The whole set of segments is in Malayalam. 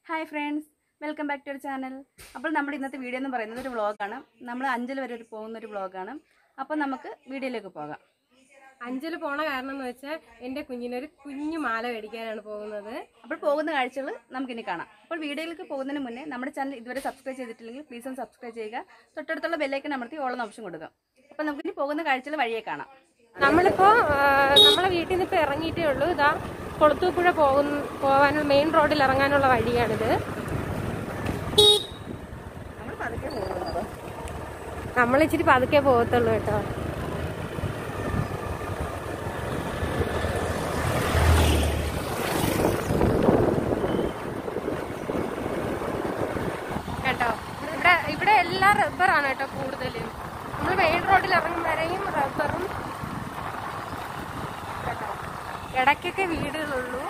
Hi friends welcome back to our channel അപ്പോൾ നമ്മുടെ ഇന്നത്തെ വീഡിയോ എന്ന് പറയുന്നത് ഒരു വ്ളോഗാണ് നമ്മൾ അഞ്ചൽ വരെ ഒരു പോകുന്ന ഒരു വ്ളോഗാണ് അപ്പോൾ നമുക്ക് വീഡിയോയിലേക്ക് പോകാം അഞ്ചല് പോണ കാരണം എന്ന് വെച്ചാൽ എൻ്റെ കുഞ്ഞിനൊരു കുഞ്ഞു മാല മേടിക്കാനാണ് പോകുന്നത് അപ്പോൾ പോകുന്ന കാഴ്ചകൾ നമുക്കിനി കാണാം അപ്പോൾ വീഡിയോയിലേക്ക് പോകുന്നതിന് മുന്നേ നമ്മുടെ ചാനൽ ഇതുവരെ സബ്സ്ക്രൈബ് ചെയ്തിട്ടില്ലെങ്കിൽ പ്ലീസ് ഒന്ന് സബ്സ്ക്രൈബ് ചെയ്യുക തൊട്ടടുത്തുള്ള ബെല്ലൈക്കൻ അമർത്തി ഓളം ഓപ്ഷൻ കൊടുക്കുക അപ്പോൾ നമുക്കിനി പോകുന്ന കാഴ്ചകൾ വഴിയെ കാണാം നമ്മളിപ്പോ ആ, നമ്മളെ വീട്ടിൽ നിന്ന് ഇപ്പൊ ഇറങ്ങിയിട്ടേ ഉള്ളൂ ഇതാ കൊളുത്തൂപ്പുഴ പോകുന്ന പോകാനുള്ള മെയിൻ റോഡിൽ ഇറങ്ങാനുള്ള വഴിയാണിത് നമ്മൾ പതുക്കെ പോകുന്നത് നമ്മൾ ഇച്ചിരി പതുക്കെ പോകത്തുള്ളൂ കേട്ടോ കേട്ടോ ഇവിടെ ഇവിടെ എല്ലാം റബ്ബറാണ് കേട്ടോ കൂടുതലും നമ്മൾ മെയിൻ റോഡിൽ ഇറങ്ങും വരെയും റബ്ബറും കേട്ടോ ഇടയ്ക്കൊക്കെ വീടുകളുള്ളൂ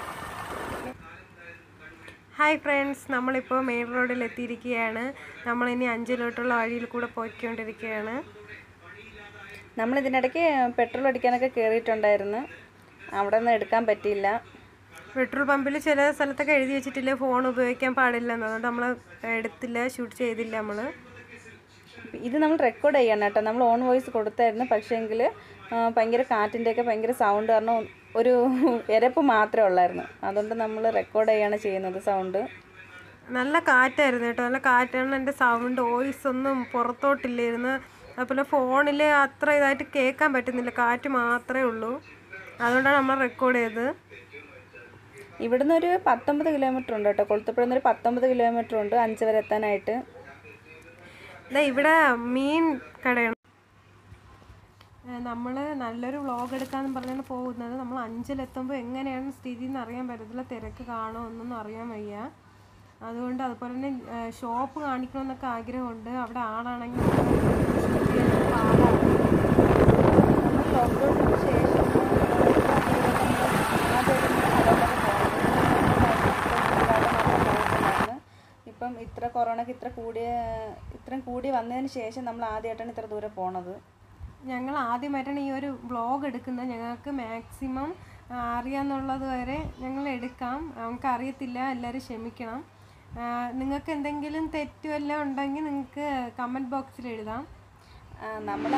ഹായ് ഫ്രണ്ട്സ് നമ്മളിപ്പോൾ മെയിൻ റോഡിൽ എത്തിയിരിക്കുകയാണ് നമ്മളിനി അഞ്ചിലോട്ടുള്ള വഴിയിൽ കൂടെ പോയിക്കൊണ്ടിരിക്കുകയാണ് നമ്മൾ ഇതിനിടയ്ക്ക് പെട്രോൾ അടിക്കാനൊക്കെ കയറിയിട്ടുണ്ടായിരുന്നു അവിടെ നിന്ന് എടുക്കാൻ പറ്റിയില്ല പെട്രോൾ പമ്പിൽ ചില സ്ഥലത്തൊക്കെ എഴുതി വെച്ചിട്ടില്ല ഫോൺ ഉപയോഗിക്കാൻ പാടില്ല എന്ന് അതുകൊണ്ട് നമ്മൾ എടുത്തില്ല ഷൂട്ട് ചെയ്തില്ല നമ്മൾ ഇത് നമ്മൾ റെക്കോർഡ് ചെയ്യണം കേട്ടോ നമ്മൾ ഓൺ വോയിസ് കൊടുത്തായിരുന്നു പക്ഷേങ്കിൽ ഭയങ്കര കാറ്റിൻ്റെയൊക്കെ ഭയങ്കര സൗണ്ട് കാരണം ഒരു എരപ്പ് മാത്രമേ ഉള്ളായിരുന്നു അതുകൊണ്ട് നമ്മൾ റെക്കോർഡ് ചെയ്യാണ് ചെയ്യുന്നത് സൗണ്ട് നല്ല കാറ്റായിരുന്നു കേട്ടോ നല്ല കാറ്റാണ് എൻ്റെ സൗണ്ട് വോയിസ് ഒന്നും പുറത്തോട്ടില്ലായിരുന്നു അതുപോലെ ഫോണിൽ അത്ര ഇതായിട്ട് കേൾക്കാൻ പറ്റുന്നില്ല കാറ്റ് മാത്രമേ ഉള്ളൂ അതുകൊണ്ടാണ് നമ്മൾ റെക്കോർഡ് ചെയ്തത് ഇവിടുന്ന് ഒരു പത്തൊമ്പത് കിലോമീറ്റർ ഉണ്ട് കേട്ടോ കൊളുത്തപ്പുഴ ഒരു പത്തൊമ്പത് കിലോമീറ്റർ ഉണ്ട് അഞ്ച് വരെ എത്താനായിട്ട് ദേ ഇവിടെ മീൻ കടയാണ് നമ്മൾ നല്ലൊരു വ്ളോഗ് എടുക്കാന്ന് പറഞ്ഞാണ് പോകുന്നത് നമ്മൾ അഞ്ചിലെത്തുമ്പോൾ എങ്ങനെയാണ് സ്ഥിതി എന്ന് അറിയാൻ പറ്റത്തില്ല തിരക്ക് കാണോ ഒന്നും അറിയാൻ വയ്യ അതുകൊണ്ട് അതുപോലെ തന്നെ ഷോപ്പ് കാണിക്കണമെന്നൊക്കെ ആഗ്രഹമുണ്ട് അവിടെ ആളാണെങ്കിൽ shoot ചെയ്യാൻ പാടാണ്. നമ്മൾ ലോക്ക്ഡൗണിന് ശേഷം ഇപ്പം ഇത്ര കൊറോണക്ക് ഇത്ര കൂടിയ ഇത്രയും കൂടി വന്നതിന് ശേഷം നമ്മൾ ആദ്യമായിട്ടാണ് ഇത്ര ദൂരെ പോണത് ഞങ്ങൾ ആദ്യമായിട്ടാണ് ഈ ഒരു വ്ളോഗ് എടുക്കുന്നത് ഞങ്ങൾക്ക് മാക്സിമം അറിയാന്നുള്ളത് വരെ ഞങ്ങൾ എടുക്കാം നമുക്ക് അറിയത്തില്ല എല്ലാവരും ക്ഷമിക്കണം ആ, നിങ്ങൾക്ക് എന്തെങ്കിലും തെറ്റും എല്ലാം ഉണ്ടെങ്കിൽ നിങ്ങൾക്ക് കമൻറ്റ് ബോക്സിൽ എഴുതാം നമ്മൾ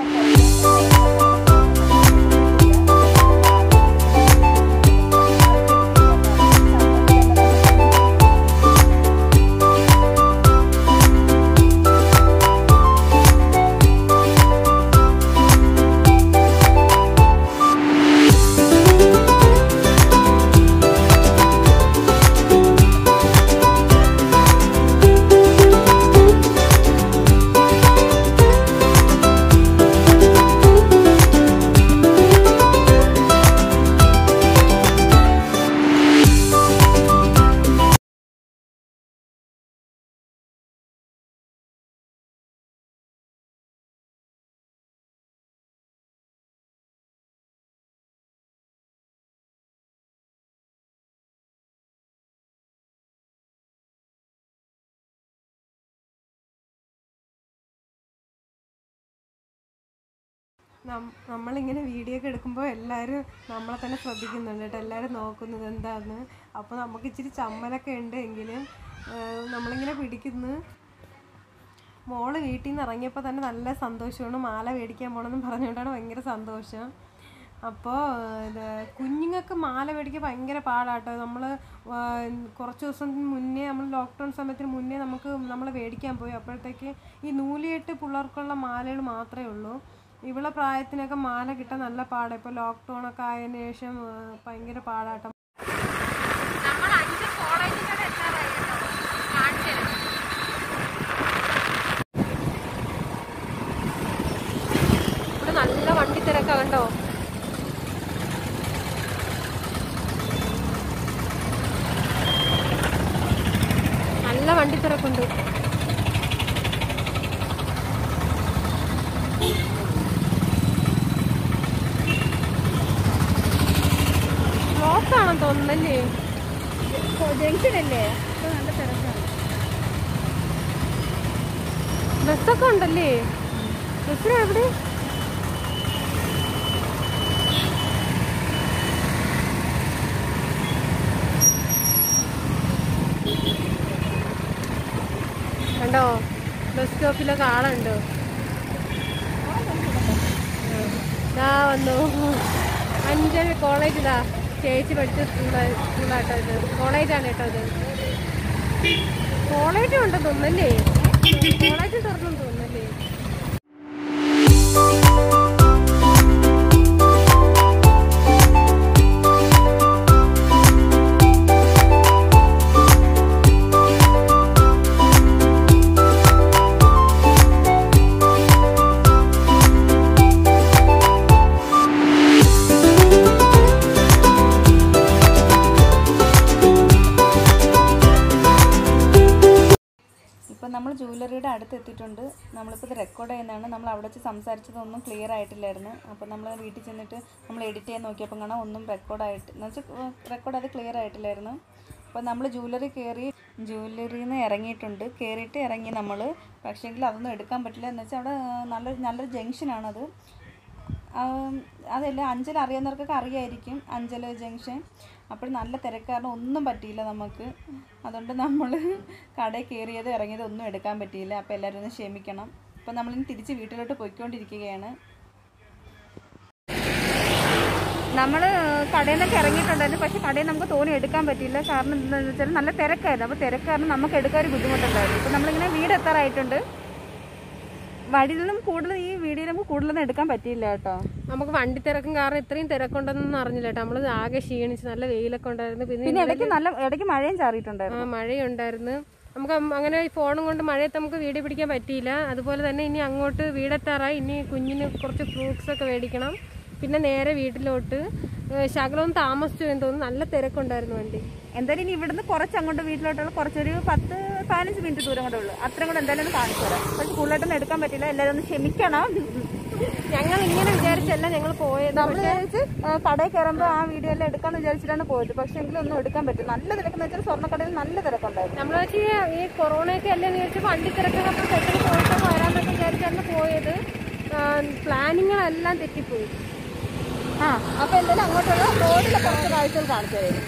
നം- നമ്മളിങ്ങനെ വീഡിയോ ഒക്കെ എടുക്കുമ്പോൾ എല്ലാവരും നമ്മളെ തന്നെ ശ്രദ്ധിക്കുന്നുണ്ട് കേട്ടോ എല്ലാവരും നോക്കുന്നത് എന്താന്ന് അപ്പോൾ നമുക്ക് ഇച്ചിരി ചമ്മലൊക്കെ ഉണ്ട് എങ്കിലും ആ, നമ്മളിങ്ങനെ പിടിക്കുന്നു മോള് വീട്ടിൽ നിന്ന് ഇറങ്ങിയപ്പോൾ തന്നെ നല്ല സന്തോഷമാണ് മാല മേടിക്കാൻ പോകണമെന്ന് പറഞ്ഞുകൊണ്ടാണ് ഭയങ്കര സന്തോഷം അപ്പോൾ ഇത് കുഞ്ഞുങ്ങൾക്ക് മാല മേടിക്കാൻ ഭയങ്കര പാടാട്ടോ നമ്മൾ കുറച്ച് ദിവസം മുന്നേ നമ്മൾ ലോക്ക്ഡൗൺ സമയത്തിന് മുന്നേ നമുക്ക് നമ്മൾ മേടിക്കാൻ പോയി അപ്പോഴത്തേക്ക് ഈ നൂലിയെട്ട് പിള്ളേർക്കുള്ള മാലകൾ മാത്രമേ ഉള്ളൂ ഇവളെ പ്രായത്തിനൊക്കെ മാല കിട്ടാൻ നല്ല പാടാണ് ഇപ്പോൾ ലോക്ക്ഡൗൺ ഒക്കെ ആയതിനു ശേഷം ആ, ഭയങ്കര പാടാട്ടോ നമ്മൾ അഞ്ച് കോളേജിലൂടെ എത്താറായി കാണിച്ചു ഇവിടെ നല്ല വണ്ടി തിരക്കാ കണ്ടോ നല്ല വണ്ടി തിരക്കുണ്ട് ബ്ലോക്ക് ആണെന്ന് തോന്നുന്നല്ലേ ജംഗ്ഷൻ അല്ലേ നല്ല തിരക്കാണ് ബസ്സൊക്കെ ഉണ്ടല്ലേ ബസ്സിന് എവിടെ കണ്ടോ ബസ് സ്റ്റോപ്പിലൊക്കെ ആളുണ്ടോ ഇതാ വന്നു അഞ്ചര കോളേജ് ഇതാ ചേച്ചി പഠിച്ച സ്കൂള് സ്കൂളാട്ടോ ഇത് കോളേജാണ് കേട്ടോ ഇത് കോളേജും ഉണ്ടെന്ന് തോന്നുന്നല്ലേ കോളേജ് തുറന്നു തോന്നുന്നല്ലേ ഇപ്പം നമ്മൾ ജുവലറിയുടെ അടുത്ത് എത്തിയിട്ടുണ്ട് നമ്മളിപ്പോൾ ഇത് റെക്കോർഡ് ചെയ്യുന്നതാണ് നമ്മൾ അവിടെ വെച്ച് സംസാരിച്ചതൊന്നും ക്ലിയർ ആയിട്ടില്ലായിരുന്നു അപ്പോൾ നമ്മൾ വീട്ടിൽ ചെന്നിട്ട് നമ്മൾ എഡിറ്റ് ചെയ്യാൻ നോക്കിയപ്പോൾ കാണാം ഒന്നും റെക്കോർഡായിട്ട് എന്ന് വെച്ചാൽ റെക്കോർഡ് അത് ക്ലിയർ ആയിട്ടില്ലായിരുന്നു അപ്പോൾ നമ്മൾ ജുവലറി കയറി ജുവലറിയിൽ നിന്ന് ഇറങ്ങിയിട്ടുണ്ട് കയറിയിട്ട് ഇറങ്ങി നമ്മൾ പക്ഷേങ്കിൽ അതൊന്നും എടുക്കാൻ പറ്റില്ല എന്ന് വെച്ചാൽ അവിടെ നല്ലൊരു നല്ലൊരു ജംഗ്ഷനാണത് ആം, അതല്ല അഞ്ചൽ അറിയാവുന്നവർക്കൊക്കെ അറിയായിരിക്കും അഞ്ചൽ ജംഗ്ഷൻ അപ്പോൾ നല്ല തിരക്കാരണം ഒന്നും പറ്റിയില്ല നമുക്ക് അതുകൊണ്ട് നമ്മൾ കടയിൽ കയറിയത് ഇറങ്ങിയത് ഒന്നും എടുക്കാൻ പറ്റിയില്ല അപ്പോൾ എല്ലാവരും ഒന്ന് ക്ഷമിക്കണം അപ്പോൾ നമ്മളിനി തിരിച്ച് വീട്ടിലോട്ട് പോയിക്കൊണ്ടിരിക്കുകയാണ് നമ്മൾ കടയിൽ നിന്നൊക്കെ ഇറങ്ങിയിട്ടുണ്ടായിരുന്നു പക്ഷേ കടയിൽ നമുക്ക് തോന്നി എടുക്കാൻ പറ്റിയില്ല കാരണം എന്താണെന്ന് വെച്ചാൽ നല്ല തിരക്കായിരുന്നു അപ്പോൾ തിരക്ക് കാരണം നമുക്ക് എടുക്കാൻ ഒരു ബുദ്ധിമുട്ടുണ്ടായിരുന്നു ഇപ്പോൾ നമ്മളിങ്ങനെ വീട് എത്താറായിട്ടുണ്ട് വഴിയിൽ നിന്നും കൂടുതൽ ഈ വീഡിയോയിൽ നമുക്ക് കൂടുതലൊന്നും എടുക്കാൻ പറ്റിയില്ല കേട്ടോ നമുക്ക് വണ്ടി തിരക്കും കാരണം ഇത്രയും തിരക്കുണ്ടെന്നൊന്നും അറിഞ്ഞില്ല കേട്ടോ നമ്മൾ ആകെ ക്ഷീണിച്ച് നല്ല വെയിലൊക്കെ ഉണ്ടായിരുന്നു പിന്നെ പിന്നെ ഇടയ്ക്ക് നല്ല ഇടയ്ക്ക് മഴയും ചാറിയിട്ടുണ്ടായിരുന്നു ആ മഴയുണ്ടായിരുന്നു നമുക്ക് അം- അങ്ങനെ ഈ ഫോണും കൊണ്ട് മഴയത്ത് നമുക്ക് വീഡിയോ പിടിക്കാൻ പറ്റിയില്ല അതുപോലെ തന്നെ ഇനി അങ്ങോട്ട് വീടെത്താറായി ഇനി കുഞ്ഞിന് കുറച്ച് ഫ്രൂട്ട്സ് ഒക്കെ മേടിക്കണം പിന്നെ നേരെ വീട്ടിലോട്ട് ഏഹ് ശകലവും താമസിച്ചു എന്ന് തോന്നുന്നു നല്ല തിരക്കുണ്ടായിരുന്നു വണ്ടി എന്തായാലും ഇനി ഇവിടുന്ന് കുറച്ച് അങ്ങോട്ട് വീട്ടിലോട്ടുള്ള കുറച്ചൊരു പത്ത് പതിനഞ്ച് മിനിറ്റ് ദൂരം കൂടെ ഉള്ളൂ അത്രയും കൂടെ എന്തായാലും ഒന്ന് കാണിച്ചു തരാം പക്ഷെ കൂടുതലായിട്ടൊന്നും എടുക്കാൻ പറ്റില്ല എല്ലാവരും ഒന്ന് ക്ഷമിക്കണം ഞങ്ങൾ ഇങ്ങനെ വിചാരിച്ചല്ല ഞങ്ങൾ പോയത് നമ്മൾ വിചാരിച്ച് ആ, കടയിൽ കയറുമ്പോൾ ആ വീഡിയോ എല്ലാം എടുക്കാന്ന് വിചാരിച്ചിട്ടാണ് പോയത് പക്ഷെ എങ്കിലും ഒന്നും എടുക്കാൻ പറ്റും നല്ല തിരക്കെന്ന് വെച്ചാൽ സ്വർണ്ണക്കടയിൽ നല്ല തിരക്കുണ്ടായിരുന്നു നമ്മൾ വെച്ച് ഈ കൊറോണയൊക്കെ അല്ലേ വിചാരിച്ച് വണ്ടി തിരക്കൊക്കെ പെട്ടെന്ന് പോയിട്ട് വരാമെന്നൊക്കെ വിചാരിച്ചാണ് പോയത് പ്ലാനിങ്ങുകളെല്ലാം തെറ്റിപ്പോയി ആ അപ്പൊ എന്തായാലും അങ്ങോട്ടുള്ള റോഡിലെ കുറച്ച് കാഴ്ചകൾ കാണിച്ചു തരും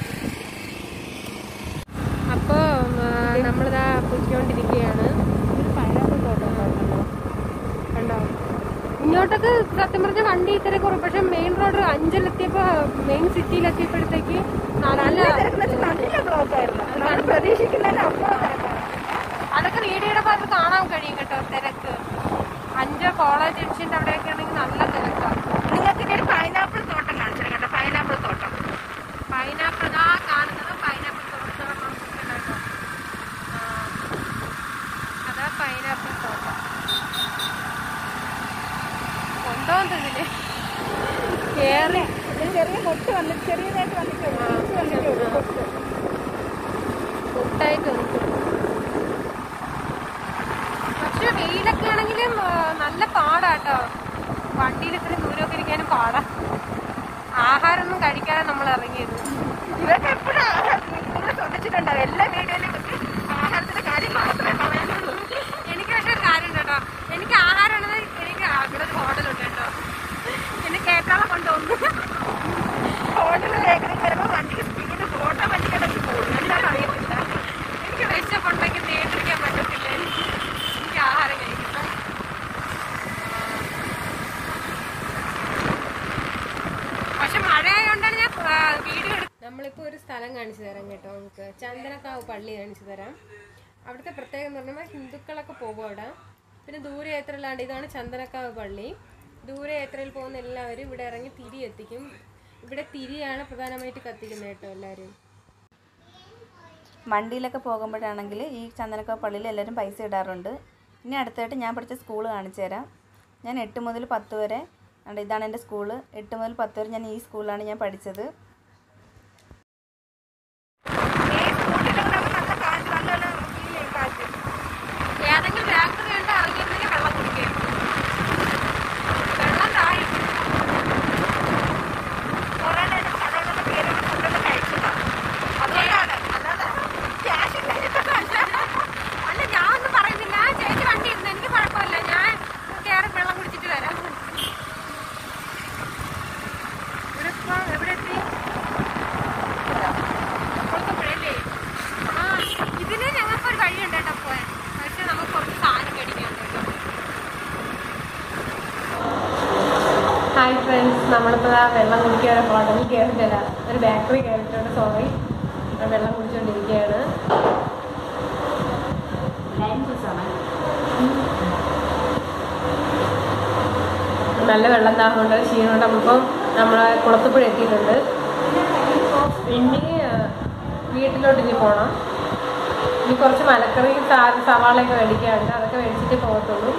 അപ്പോൾ നമ്മളിതാ പൊയ്ക്കൊണ്ടിരിക്കുകയാണ് പൈനാപ്പിൾ തോട്ടം ഉണ്ടായിരുന്നല്ലോ കണ്ടോ ഇങ്ങോട്ടൊക്കെ സത്യം പറഞ്ഞ വണ്ടി ഇത്ര കുറവ് പക്ഷെ മെയിൻ റോഡ് അഞ്ചലെത്തിയപ്പോ മെയിൻ സിറ്റിയിലെത്തിയപ്പോഴത്തേക്ക് നല്ല നല്ല ബ്ലോക്ക് ആയിരുന്നു നമ്മൾ പ്രതീക്ഷിക്കുന്നതിന് അപ്പുറം തിരക്കാണ് അതൊക്കെ വീഡിയോയുടെ ഭാഗത്ത് കാണാൻ കഴിയും കേട്ടോ തിരക്ക് അഞ്ചോ കോളേജ് ജംഗ്ഷൻ്റെ അവിടെയൊക്കെ ആണെങ്കിൽ നല്ല തിരക്കാണ് നിങ്ങൾക്ക് ഇനി ഒരു പൈനാപ്പിൾ തോട്ടം കാണിച്ചു തരാം കേട്ടോ പൈനാപ്പിൾ തോട്ടം പൈനാപ്പിൾ ഇതാ കാണുന്നത് പൈനാപ്പിൾ തോട്ടം കേട്ടോ ആ. അതാ പൈനാപ്പിൾ തോട്ടം കൊണ്ടോന്ന് ഇതില് കേറി ഒരു ചെറിയ പൊട്ട് വന്നിട്ട് ചെറിയതായിട്ട് വന്നിട്ട് വന്നിട്ട് പൊട്ട് ഫുഡായിട്ട് വന്നിട്ട് പക്ഷെ വെയിലൊക്കെ ആണെങ്കിലും ആ, നല്ല പാടാട്ടോ വണ്ടിയിൽ ഇത്രയും ദൂരമൊക്കെ ഇരിക്കാനും പാടാ ആഹാരമൊന്നും കഴിക്കാതെ നമ്മൾ ഇറങ്ങിയത് ഇവർക്ക് എപ്പോഴും ആഹാരം നിങ്ങൾ ശ്രദ്ധിച്ചിട്ടുണ്ടാവും എല്ലാ വീഡിയോയിലും ആഹാരത്തിന്റെ കാര്യം മാത്രമേ പറയുന്നുള്ളൂ എനിക്ക് പക്ഷെ ഒരു കാര്യം കേട്ടോ എനിക്ക് ആഹാരമാണത് എനിക്ക് ഇവിടെ ഒരു ഹോട്ടലുണ്ട് കേട്ടോ എന്നെ കേട്ടാളെ കൊണ്ടുവന്നു ഹോട്ടലിൽ ബേക്കറി വരുമ്പോൾ വണ്ടിക്ക് സ്പീഡ് ഫോട്ടോ വണ്ടി കിടന്ന് പോകും എന്താണെന്ന് അറിയത്തില്ല എനിക്ക് വിശപ്പുണ്ടെങ്കിൽ നിയന്ത്രിക്കാൻ പറ്റത്തില്ല എനിക്ക് ആഹാരം കഴിക്കണം പക്ഷെ മഴയായോണ്ടാണ് ഞാൻ വീഡിയോ നമ്മളിപ്പോൾ ഒരു സ്ഥലം കാണിച്ചു തരാം കേട്ടോ നമുക്ക് ചന്ദനക്കാവ് പള്ളി കാണിച്ചു തരാം അവിടുത്തെ പ്രത്യേകത എന്ന് പറഞ്ഞാൽ ഹിന്ദുക്കളൊക്കെ പോകും അവിടെ പിന്നെ ദൂരയാത്രയിലാണ്ട് ഇതാണ് ചന്ദനക്കാവ് പള്ളി ദൂരയാത്രയിൽ പോകുന്ന എല്ലാവരും ഇവിടെ ഇറങ്ങി തിരി എത്തിക്കും ഇവിടെ തിരിയാണ് പ്രധാനമായിട്ട് കത്തിക്കുന്നത് കേട്ടോ എല്ലാവരും വണ്ടിയിലൊക്കെ പോകുമ്പോഴാണെങ്കിൽ ഈ ചന്ദനക്കാവ് പള്ളിയിൽ എല്ലാവരും പൈസ ഇടാറുണ്ട് ഇനി അടുത്തായിട്ട് ഞാൻ പഠിച്ച സ്കൂൾ കാണിച്ചു തരാം ഞാൻ എട്ട് മുതൽ പത്ത് വരെ ഉണ്ട് ഇതാണ് എൻ്റെ സ്കൂള് എട്ട് മുതൽ പത്ത് വരെ ഞാൻ ഈ സ്കൂളിലാണ് ഞാൻ പഠിച്ചത് ഏതെങ്കിലും ഫാക്ടറി കണ്ട് ഇറങ്ങിയിരുന്നെങ്കിൽ വെള്ളം കുടിക്കും വെള്ളം താഴെ അല്ല ഞാൻ ഒന്നും പറയുന്നില്ല ചേച്ചി വണ്ടി ഇരുന്ന് എനിക്ക് കുഴപ്പമില്ല ഞാൻ കയറി വെള്ളം കുടിച്ചിട്ട് വരാം ഇവിടെ ഇപ്പൊ എവിടെ എത്തി നമ്മളിപ്പോൾ ആ വെള്ളം കുടിക്കാൻ ഒരു ഹോട്ടലിൽ കയറിയിട്ടില്ല ഒരു ബേക്കറി കയറിയിട്ടുണ്ട് സോറി വെള്ളം കുടിച്ചുകൊണ്ടിരിക്കുകയാണ് നല്ല വെള്ളം ദാഹമുണ്ട് ക്ഷീണമുണ്ട് നമ്മളിപ്പം നമ്മളെ കുളത്തുപുഴ എത്തിയിട്ടുണ്ട് പിന്നെ വീട്ടിലോട്ട് ഇനി പോകണം ഇനി കുറച്ച് മലക്കറി സാ- സവാളയൊക്കെ മേടിക്കാറുണ്ട് അതൊക്കെ മേടിച്ചിട്ട് പോകത്തുള്ളൂ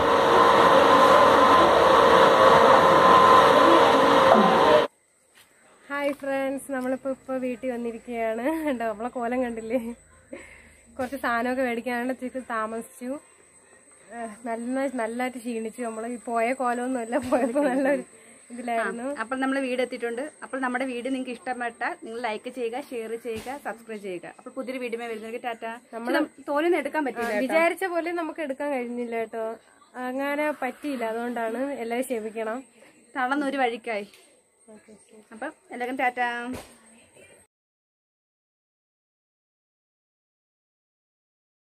ഹായ് ഫ്രണ്ട്സ് നമ്മളിപ്പോൾ ഇപ്പോൾ വീട്ടിൽ വന്നിരിക്കുകയാണ് ഉണ്ടോ നമ്മളെ കോലം കണ്ടില്ലേ കുറച്ച് സാധനമൊക്കെ മേടിക്കാനാണ് ഇച്ചിരി താമസിച്ചു ഏഹ് നല്ല നല്ലതായിട്ട് ക്ഷീണിച്ചു നമ്മൾ ഈ പോയ കോലമൊന്നുമല്ല പോയപ്പോൾ നല്ലൊരു ഇതിലായിരുന്നു അപ്പോൾ നമ്മൾ വീട് എത്തിയിട്ടുണ്ട് അപ്പോൾ നമ്മുടെ വീഡിയോ നിങ്ങൾക്ക് ഇഷ്ടപ്പെട്ടാൽ നിങ്ങൾ ലൈക്ക് ചെയ്യുക ഷെയർ ചെയ്യുക സബ്സ്ക്രൈബ് ചെയ്യുക അപ്പോൾ പുതിയൊരു വീഡിയോ വരുന്നത് ടാറ്റ നമ്മൾ തോലിന്ന് എടുക്കാൻ പറ്റില്ല വിചാരിച്ച പോലെ നമുക്ക് എടുക്കാൻ കഴിഞ്ഞില്ല കേട്ടോ അങ്ങനെ പറ്റിയില്ല അതുകൊണ്ടാണ് എല്ലാവരും ക്ഷമിക്കണം തളർന്നൊരു വഴിക്കായി അപ്പം എല്ലാവർക്കും ടാറ്റ